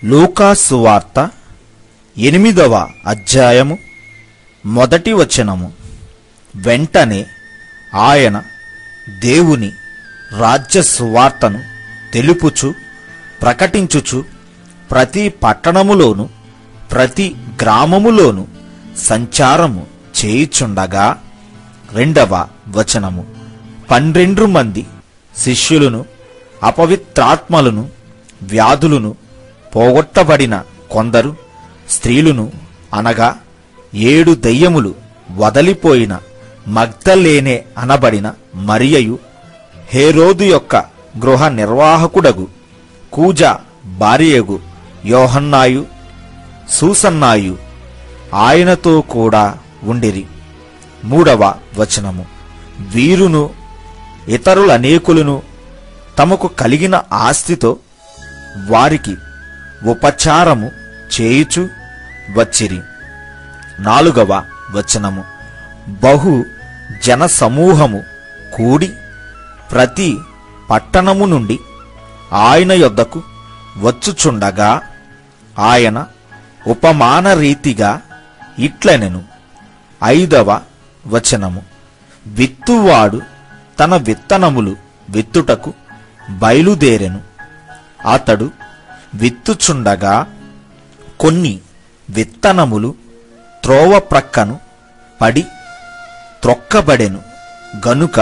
లూకాసు వార్త ఎనిమిదవ అధ్యాయము మొదటి వచనము వెంటనే ఆయన దేవుని రాజ్య సువార్తను తెలుపుచు ప్రకటించుచు ప్రతి పట్టణములోను ప్రతి గ్రామములోను సంచారము చేయుచుండగా రెండవ వచనము పన్నెండు మంది శిష్యులను అపవిత్రాత్మలను వ్యాధులను పోగొట్టబడిన కొందరు స్త్రీలను అనగా ఏడు దయ్యములు వదలిపోయిన మగ్ధలేనే అనబడిన మరియయు హేరోదు యొక్క గృహ నిర్వాహకుడగు కూజ భార్యయగు యోహన్నాయు సూసన్నాయు ఆయనతో కూడా ఉండిరి మూడవ వచనము వీరును ఇతరులనేకులను తమకు కలిగిన ఆస్తితో వారికి ఉపచారము చేయుచు వచ్చిరి నాలుగవ వచనము బహు జనసమూహము కూడి ప్రతి పట్టణము నుండి ఆయన యొద్దకు వచ్చుచుండగా ఆయన ఉపమాన రీతిగా ఇట్లనెను ఐదవ వచనము విత్తువాడు తన విత్తనములు విత్తుటకు బయలుదేరెను అతడు విత్తుచుండగా కొన్ని విత్తనములు త్రోవ ప్రక్కను పడి త్రొక్కబడెను గనుక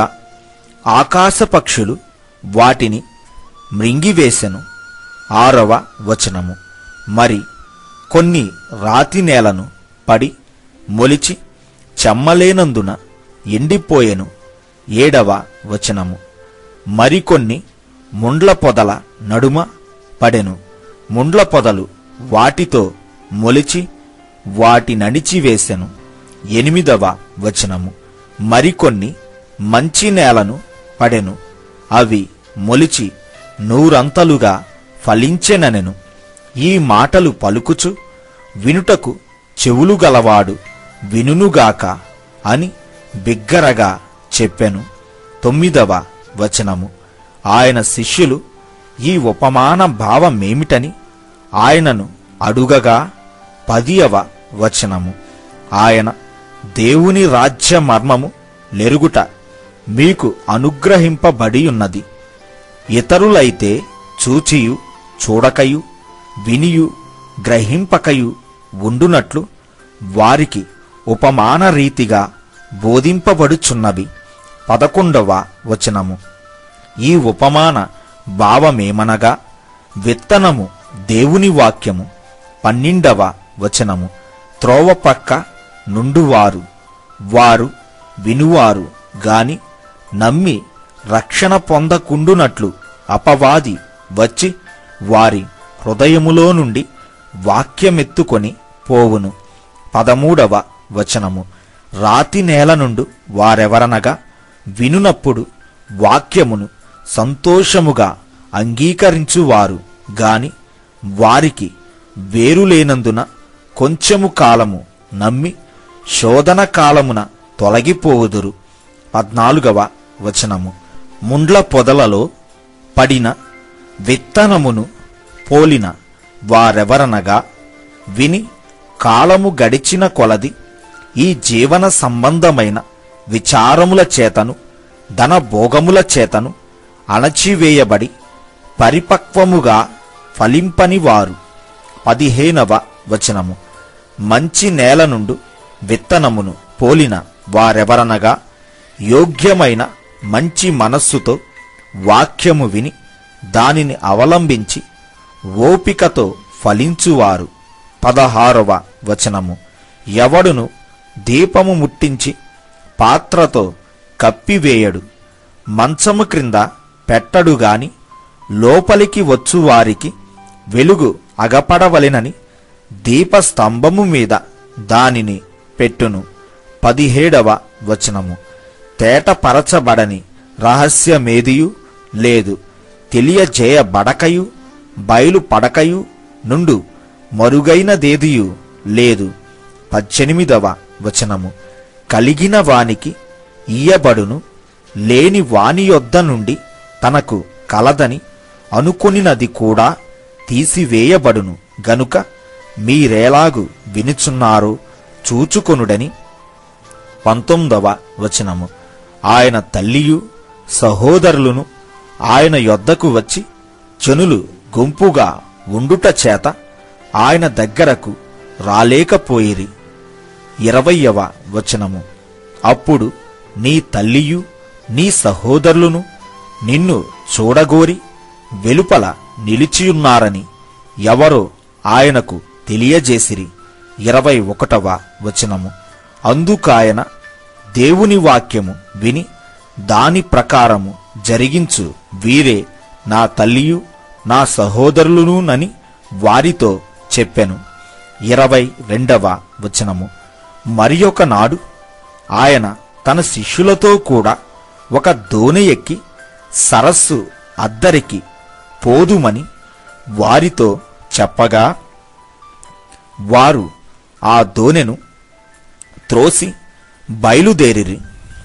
ఆకాశపక్షులు వాటిని మృంగివేశెను ఆరవ వచనము మరి కొన్ని రాతి నేలను పడి మొలిచి చెమ్మలేనందున ఎండిపోయెను ఏడవ వచనము మరికొన్ని ముండ్ల పొదల నడుమ పడెను ముండ్ల పొదలు వాటితో మొలిచి వాటి నడిచివేశెను ఎనిమిదవ వచనము మరికొన్ని మంచి నేలను పడెను అవి మొలిచి నూరంతలుగా ఫలించెననెను ఈ మాటలు పలుకుచు వినుటకు చెవులు గలవాడు వినునుగాక అని బిగ్గరగా చెప్పెను తొమ్మిదవ వచనము ఆయన శిష్యులు ఈ ఉపమాన భావమేమిటని ఆయనను అడుగగా పదియవ వచనము ఆయన దేవుని రాజ్య మర్మము లెరుగుట మీకు అనుగ్రహింపబడియున్నది ఇతరులైతే చూచియు చూడకయు వినియు గ్రహింపకయు ఉండునట్లు వారికి ఉపమాన రీతిగా బోధింపబడుచున్నవి పదకొండవ వచనము ఈ ఉపమాన భావమేమనగా విత్తనము దేవుని వాక్యము పన్నెండవ వచనము త్రోవ పక్క నుండువారు వారు వినువారు గాని నమ్మి రక్షణ పొందకుండునట్లు అపవాది వచ్చి వారి హృదయములో నుండి వాక్యమెత్తుకొని పోవును పదమూడవ వచనము రాతి నేల నుండు వారెవరనగా వినునప్పుడు వాక్యమును సంతోషముగా అంగీకరించువారు గాని వారికి వేరులేనందున కొంచెము కాలము నమ్మి శోధన కాలమున తొలగిపోవుదురు పద్నాలుగవ వచనము ముండ్ల పొదలలో పడిన విత్తనమును పోలిన వారెవరనగా విని కాలము గడిచిన కొలది ఈ జీవన సంబంధమైన విచారముల చేతను ధన భోగముల చేతను అణచివేయబడి పరిపక్వముగా ఫలింపని వారు పదిహేనవ వచనము మంచి నేల నుండు విత్తనమును పోలిన వారెవరనగా యోగ్యమైన మంచి మనస్సుతో వాక్యము విని దానిని అవలంబించి ఓపికతో ఫలించువారు పదహారవ వచనము ఎవడును దీపము ముట్టించి పాత్రతో కప్పివేయడు మంచము క్రింద పెట్టడు గాని లోపలికి వచ్చు వారికి వెలుగు అగపడవలెనని దీపస్తంభము మీద దానిని పెట్టును పదిహేడవ వచనము తేటపరచబడని రహస్యమేదియు లేదు తెలియజేయబడకయు బయలుపడకయు నుండు మరుగైనదేదియు లేదు పద్దెనిమిదవ వచనము కలిగిన వానికి ఇయ్యబడును లేని వాని యొద్ద నుండి తనకు కలదని అనుకొనినది కూడా తీసివేయబడును గనుక మీరేలాగు వినుచున్నారో చూచుకొనుడని పంతొమ్మిదవ వచనము ఆయన తల్లియు సహోదరులను ఆయన యొద్దకు వచ్చి జనులు గుంపుగా ఉండుట చేత ఆయన దగ్గరకు రాలేకపోయిరి ఇరవయవ వచనము అప్పుడు నీ తల్లియు నీ సహోదరులను నిన్ను చూడగోరి వెలుపల నిలిచియున్నారని ఎవరో ఆయనకు తెలియజేసిరి ఇరవై ఒకటవ వచనము అందుకాయన దేవుని వాక్యము విని దాని ప్రకారము జరిగించు వీరే నా తల్లియు నా సహోదరులునని వారితో చెప్పెను ఇరవై రెండవ వచనము మరి నాడు ఆయన తన శిష్యులతో కూడా ఒక దోణి ఎక్కి సరస్సు అద్దరికి పోదుమని వారితో చెప్పగా వారు ఆ దోనెను త్రోసి బయలుదేరిరి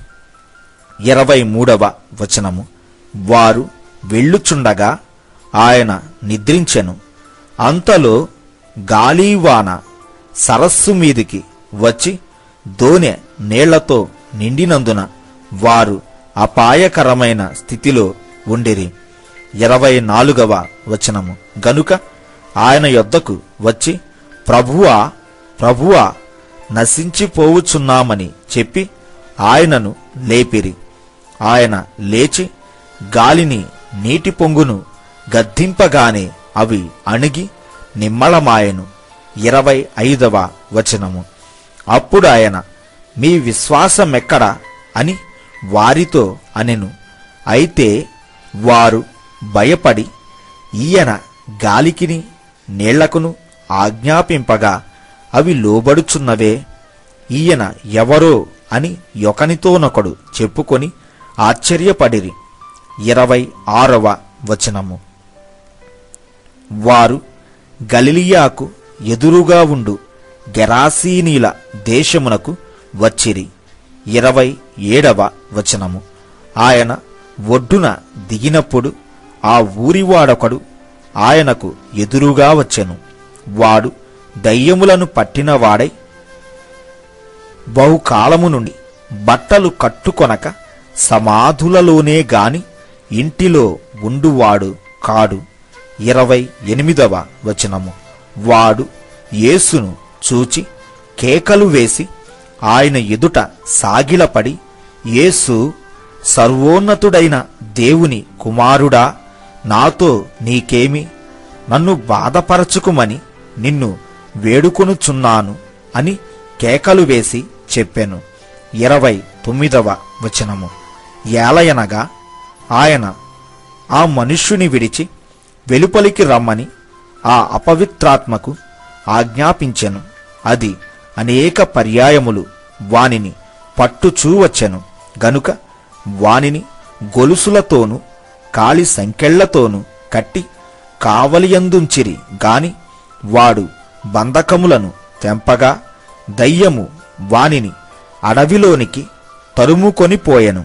ఇరవై మూడవ వచనము వారు వెళ్ళుచుండగా ఆయన నిద్రించెను అంతలో గాలివాన సరస్సు మీదికి వచ్చి దోనె నీళ్లతో నిండినందున వారు అపాయకరమైన స్థితిలో ఉండిరి ఇరవై నాలుగవ వచనము గనుక ఆయన యొద్దకు వచ్చి ప్రభువా ప్రభువా నశించిపోవుచున్నామని చెప్పి ఆయనను లేపిరి ఆయన లేచి గాలిని నీటి పొంగును గద్దింపగానే అవి అణిగి నిమ్మళమాయెను ఇరవై ఐదవ వచనము అప్పుడు ఆయన మీ విశ్వాసమెక్కడా అని వారితో అనెను అయితే వారు భయపడి ఈయన గాలికిని నీళ్లకును ఆజ్ఞాపింపగా అవి లోబడుచున్నవే ఈయన ఎవరో అని ఒకనితోనొకడు చెప్పుకొని ఆశ్చర్యపడిరి ఇరవై ఆరవ వచనము వారు గలిలియాకు ఎదురుగా ఉండు గెరాసీనీల దేశమునకు వచ్చిరి ఇరవై ఏడవ వచనము ఆయన ఒడ్డున దిగినప్పుడు ఆ ఊరివాడొకడు ఆయనకు ఎదురుగా వచ్చెను వాడు దయ్యములను పట్టినవాడై బహుకాలము నుండి బట్టలు కట్టుకొనక సమాధులలోనే గాని ఇంటిలో ఉండువాడు కాడు ఇరవై ఎనిమిదవ వచనము వాడు యేసును చూచి కేకలు వేసి ఆయన ఎదుట సాగిలపడి యేసు సర్వోన్నతుడైన దేవుని కుమారుడా నాతో నీకేమి నన్ను బాధపరచుకుమని నిన్ను వేడుకొనుచున్నాను అని కేకలు వేసి చెప్పెను ఇరవై తొమ్మిదవ వచనము ఏలయనగా ఆయన ఆ మనుష్యుని విడిచి వెలుపలికి రమ్మని ఆ అపవిత్రాత్మకు ఆజ్ఞాపించెను అది అనేక పర్యాయములు వానిని పట్టుచూవచ్చెను గనుక వానిని గొలుసులతోనూ కాలి సంకెళ్లతోనూ కట్టి కావలియందుంచిరి గాని వాడు బంధకములను తెంపగా దయ్యము వానిని అడవిలోనికి తరుముకొనిపోయెను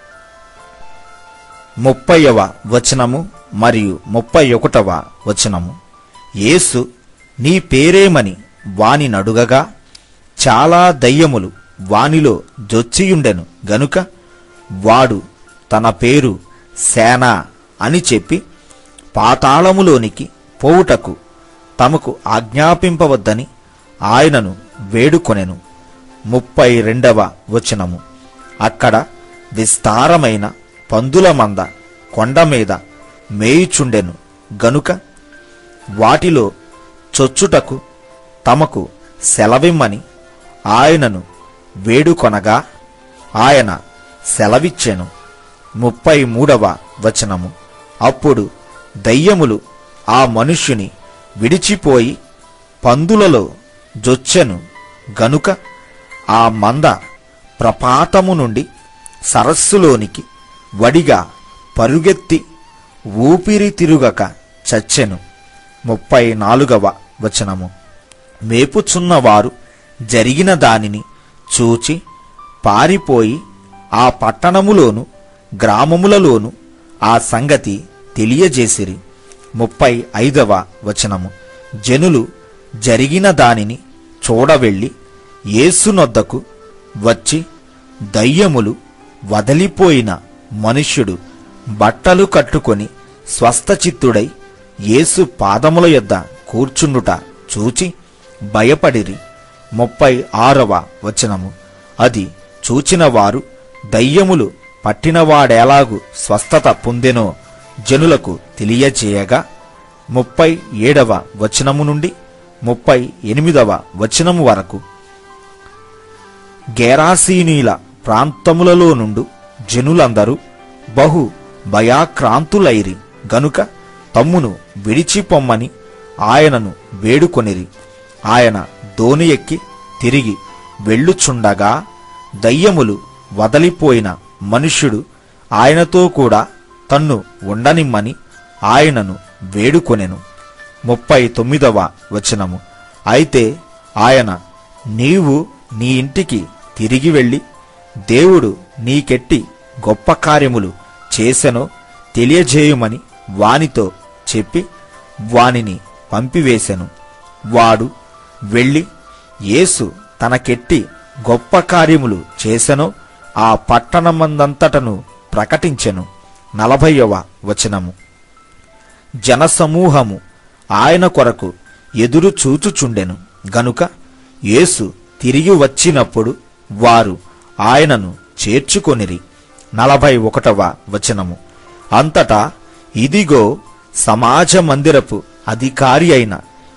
ముప్పైవ వచనము మరియు ముప్పై ఒకటవ వచనము యేసు నీ పేరేమని వాని నడుగగా చాలా దయ్యములు వానిలో జొచ్చియుండెను గనుక వాడు తన పేరు సేన అని చెప్పి పాతాళములోనికి పోవుటకు తమకు ఆజ్ఞాపింపవద్దని ఆయనను వేడుకొనెను ముప్పై రెండవ వచనము అక్కడ విస్తారమైన పందుల మంద కొండ మీద మేయుచుండెను గనుక వాటిలో చొచ్చుటకు తమకు సెలవిమ్మని ఆయనను వేడుకొనగా ఆయన సెలవిచ్చెను ముప్పై మూడవ వచనము అప్పుడు దయ్యములు ఆ మనుష్యుని విడిచిపోయి పందులలో జొచ్చెను గనుక ఆ మంద ప్రపాతము నుండి సరస్సులోనికి వడిగా పరుగెత్తి ఊపిరి తిరుగక చచ్చెను ముప్పై నాలుగవ వచనము మేపుచున్నవారు జరిగిన దానిని చూచి పారిపోయి ఆ పట్టణములోను గ్రామములలోను ఆ సంగతి తెలియజేసిరి ముప్పై ఐదవ వచనము జనులు జరిగిన దానిని చూడవెళ్ళి యేసునొద్దకు వచ్చి దయ్యములు వదలిపోయిన మనుష్యుడు బట్టలు కట్టుకొని స్వస్థచిత్తుడై యేసు పాదముల యొద్ద కూర్చుండుట చూచి భయపడిరి ముప్పై ఆరవ వచనము అది చూచిన వారు దయ్యములు పట్టినవాడెలాగు స్వస్థత పొందెనో జనులకు తెలియచేయగా ముప్పై ఏడవ వచనము నుండి ముప్పై ఎనిమిదవ వచనము వరకు గేరాసీనీల ప్రాంతములలో నుండు జనులందరూ బహు భయాక్రాంతులైరి గనుక తమ్మును విడిచిపొమ్మని ఆయనను వేడుకొనిరి ఆయన దోణి ఎక్కి తిరిగి వెళ్ళుచుండగా దయ్యములు వదలిపోయిన మనుష్యుడు ఆయనతో కూడా తన్ను ఉండనిమ్మని ఆయనను వేడుకొనెను ముప్పై తొమ్మిదవ వచనము అయితే ఆయన నీవు నీ ఇంటికి తిరిగి వెళ్ళి దేవుడు నీకెట్టి గొప్ప కార్యములు చేసెనో తెలియజేయుమని వానితో చెప్పి వానిని పంపివేశెను వాడు వెళ్ళి యేసు తనకెట్టి గొప్ప కార్యములు చేసెనో ఆ పట్టణమందంతటను ప్రకటించెను నలభైవ వచనము జనసమూహము ఆయన కొరకు ఎదురు చూచుచుండెను గనుక యేసు తిరిగి వచ్చినప్పుడు వారు ఆయనను చేర్చుకొనిరి నలభై ఒకటవ వచనము అంతటా ఇదిగో సమాజ మందిరపు అధికారి అయిన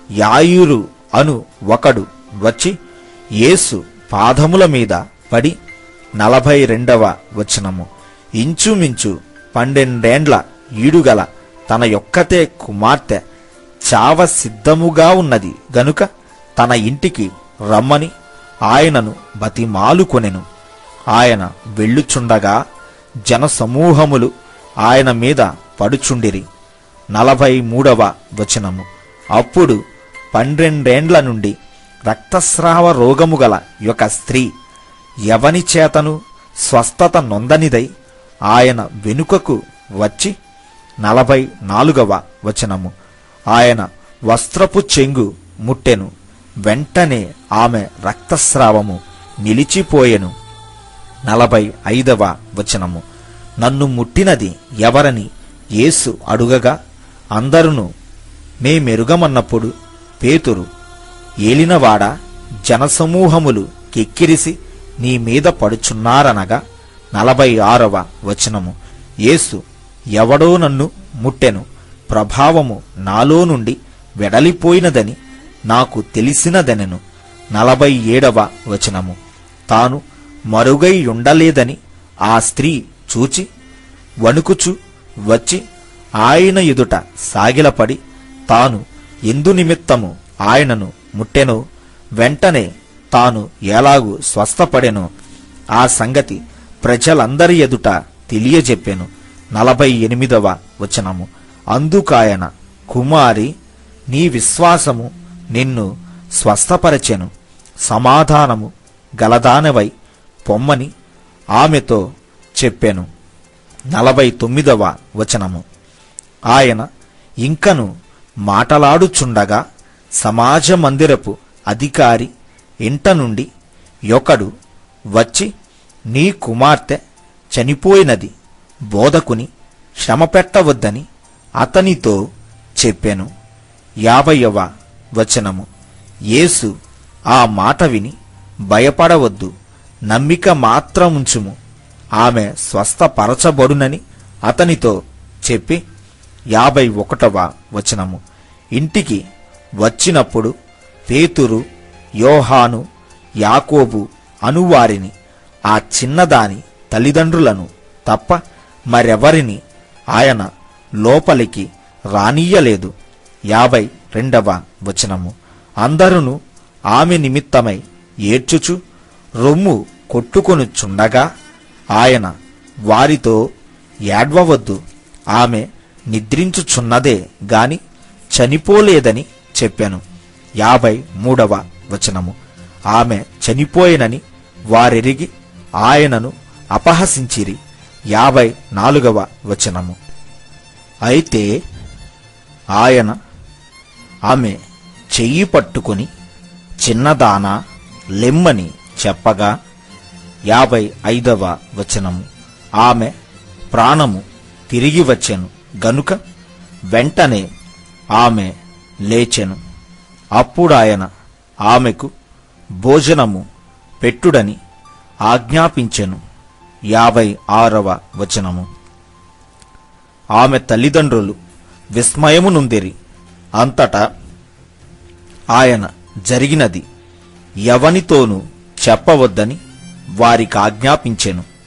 యాయురు అను ఒకడు వచ్చి యేసు పాదముల మీద పడి నలభై రెండవ వచనము ఇంచుమించు పన్నెండేండ్ల ఈడుగల తన యొక్కతే కుమార్తె చావ సిద్ధముగా ఉన్నది గనుక తన ఇంటికి రమ్మని ఆయనను బతిమాలుకొనెను ఆయన వెళ్ళుచుండగా జనసమూహములు ఆయన మీద పడుచుండిరి నలభై మూడవ వచనము అప్పుడు పన్నెండేండ్ల నుండి రక్తస్రావ రోగము గల ఒక స్త్రీ ఎవని చేతను స్వస్థత నొందనిదై ఆయన వెనుకకు వచ్చి నలభై నాలుగవ వచనము ఆయన వస్త్రపు చెంగు ముట్టెను వెంటనే ఆమె రక్తస్రావము నిలిచిపోయెను నలభై ఐదవ వచనము నన్ను ముట్టినది ఎవరని యేసు అడుగగా అందరును మేమెరుగమన్నప్పుడు పేతురు ఏలినవాడ జనసమూహములు కెక్కిరిసి నీ మీద పడుచున్నారనగా నలభై ఆరవ వచనము యేసు ఎవడో నన్ను ముట్టెను ప్రభావము నాలో నుండి వెడలిపోయినదని నాకు తెలిసినదనెను నలభై ఏడవ వచనము తాను మరుగై ఉండలేదని ఆ స్త్రీ చూచి వణుకుచు వచ్చి ఆయన ఎదుట సాగిలపడి తాను ఎందు నిమిత్తము ఆయనను ముట్టెనో వెంటనే తాను ఎలాగూ స్వస్థపడెనో ఆ సంగతి ప్రజలందరి ఎదుట తెలియజెప్పెను నలభై ఎనిమిదవ వచనము అందుకాయన కుమారి నీ విశ్వాసము నిన్ను స్వస్థపరచెను సమాధానము గలదానవై పొమ్మని ఆమెతో చెప్పెను నలభై తొమ్మిదవ వచనము ఆయన ఇంకను మాటలాడుచుండగా సమాజ మందిరపు అధికారి ఇంట నుండి ఒకడు వచ్చి నీ కుమార్తె చనిపోయినది బోధకుని శ్రమ పెట్టవద్దని అతనితో చెప్పెను యాభైవ వచనము యేసు ఆ మాట విని భయపడవద్దు నమ్మిక మాత్రముంచుము ఆమె స్వస్థపరచబడునని అతనితో చెప్పి యాభై ఒకటవ వచనము ఇంటికి వచ్చినప్పుడు పేతురు యోహాను యాకోబు అనువారిని ఆ చిన్నదాని తల్లిదండ్రులను తప్ప మరెవరిని ఆయన లోపలికి రానియ్యలేదు యాభై రెండవ వచనము అందరును ఆమె నిమిత్తమై ఏడ్చుచు రొమ్ము కొట్టుకొనుచుండగా ఆయన వారితో ఏడ్వవద్దు ఆమె నిద్రించుచున్నదే గాని చనిపోలేదని చెప్పాను యాభై మూడవ వచనము ఆమె చనిపోయినని వారెరిగి ఆయనను అపహసించిరి యాభై నాలుగవ వచనము అయితే ఆయన ఆమె చెయ్యి పట్టుకొని చిన్నదానా లెమ్మని చెప్పగా యాభై ఐదవ వచనము ఆమె ప్రాణము తిరిగి వచ్చెను గనుక వెంటనే ఆమె లేచెను అప్పుడాయన ఆమెకు భోజనము పెట్టుడని ఆజ్ఞాపించెను యాభై ఆరవ వచనము ఆమె తల్లిదండ్రులు విస్మయము నొందిరి అంతటా ఆయన జరిగినది ఎవనితోనూ చెప్పవద్దని వారికి ఆజ్ఞాపించెను